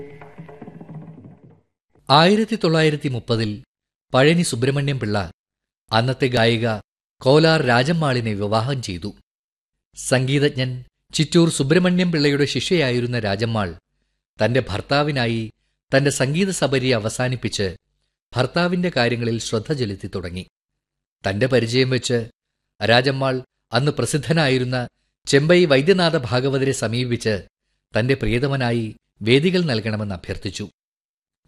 ആയിരത്തി തൊള്ളായിരത്തി മുപ്പതിൽ പഴനി സുബ്രഹ്മണ്യം പിള്ള അന്നത്തെ ഗായിക കോലാർ രാജമ്മാളിനെ വിവാഹം ചെയ്തു സംഗീതജ്ഞൻ ചിറ്റൂർ സുബ്രഹ്മണ്യം പിള്ളയുടെ ശിഷ്യയായിരുന്ന രാജമ്മാൾ തന്റെ ഭർത്താവിനായി തന്റെ സംഗീത സബരി അവസാനിപ്പിച്ച് ഭർത്താവിന്റെ കാര്യങ്ങളിൽ ശ്രദ്ധ ചെലുത്തി തുടങ്ങി തന്റെ പരിചയം വെച്ച് രാജമ്മാൾ അന്ന് പ്രസിദ്ധനായിരുന്ന ചെമ്പൈ വൈദ്യനാഥ ഭാഗവതരെ സമീപിച്ച് തന്റെ പ്രിയതമനായി വേദികൾ നൽകണമെന്ന് അഭ്യർത്ഥിച്ചു